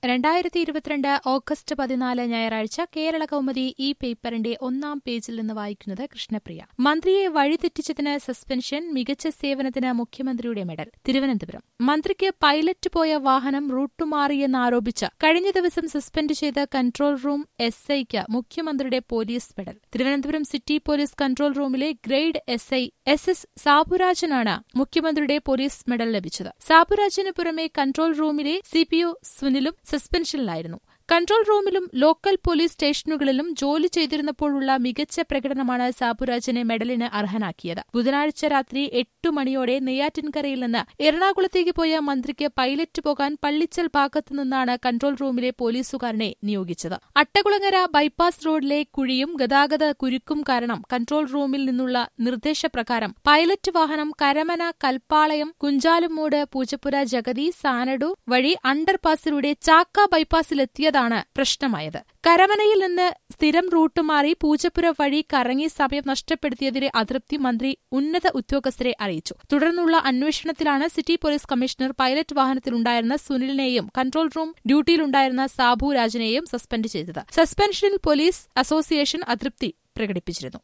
രണ്ടായിരത്തി ഇരുപത്തിരണ്ട് ഓഗസ്റ്റ് പതിനാല് ഞായറാഴ്ച കേരള കൗമുദി ഈ പേപ്പറിന്റെ ഒന്നാം പേജിൽ നിന്ന് വായിക്കുന്നത് കൃഷ്ണപ്രിയ മന്ത്രിയെ വഴിതെറ്റിച്ചതിന് സസ്പെൻഷൻ മികച്ച സേവനത്തിന് മുഖ്യമന്ത്രിയുടെ മെഡൽ തിരുവനന്തപുരം മന്ത്രിക്ക് പൈലറ്റ് പോയ വാഹനം റൂട്ടുമാറിയെന്നാരോപിച്ച് കഴിഞ്ഞ ദിവസം സസ്പെൻഡ് ചെയ്ത കൺട്രോൾ റൂം എസ് ഐക്ക് മുഖ്യമന്ത്രിയുടെ police medal Thiruvananthapuram city police control റൂമിലെ grade S I S S സാബുരാജനാണ് മുഖ്യമന്ത്രിയുടെ പോലീസ് മെഡൽ ലഭിച്ചത് സാബുരാജന് പുറമെ കൺട്രോൾ റൂമിലെ സിപിഒ സുനിലും സസ്പെൻഷനിലായിരുന്നു കൺട്രോൾ റൂമിലും ലോക്കൽ പോലീസ് സ്റ്റേഷനുകളിലും ജോലി ചെയ്തിരുന്നപ്പോഴുള്ള മികച്ച പ്രകടനമാണ് സാബുരാജനെ മെഡലിന് അർഹനാക്കിയത് ബുധനാഴ്ച രാത്രി എട്ടു മണിയോടെ നെയ്യാറ്റിൻകരയിൽ നിന്ന് എറണാകുളത്തേക്ക് പോയ മന്ത്രിക്ക് പൈലറ്റ് പോകാൻ പള്ളിച്ചൽ ഭാഗത്തു നിന്നാണ് കൺട്രോൾ റൂമിലെ പോലീസുകാരനെ നിയോഗിച്ചത് അട്ടകുളങ്ങര ബൈപ്പാസ് റോഡിലെ കുഴിയും ഗതാഗത കുരുക്കും കാരണം കൺട്രോൾ റൂമിൽ നിന്നുള്ള നിർദ്ദേശപ്രകാരം പൈലറ്റ് വാഹനം കരമന കൽപ്പാളയം കുഞ്ചാലുമൂട് പൂജപ്പുര ജഗതി സാനഡു വഴി അണ്ടർപാസിലൂടെ ചാക്ക ബൈപ്പാസിലെത്തിയതാണ് പ്രശ്നമായത് കരമനയിൽ നിന്ന് സ്ഥിരം റൂട്ട് മാറി പൂജപ്പുര വഴി കറങ്ങി സമയം നഷ്ടപ്പെടുത്തിയതിലെ അതൃപ്തി മന്ത്രി ഉന്നത ഉദ്യോഗസ്ഥരെ അറിയിച്ചു തുടർന്നുള്ള അന്വേഷണത്തിലാണ് സിറ്റി പോലീസ് കമ്മീഷണർ പൈലറ്റ് വാഹനത്തിലുണ്ടായിരുന്ന സുനിലിനെയും കൺട്രോൾ റൂം ഡ്യൂട്ടിയിലുണ്ടായിരുന്ന സാബു രാജിനെയും സസ്പെൻഡ് ചെയ്തത് സസ്പെൻഷനിൽ പോലീസ് അസോസിയേഷൻ അതൃപ്തി പ്രകടിപ്പിച്ചിരുന്നു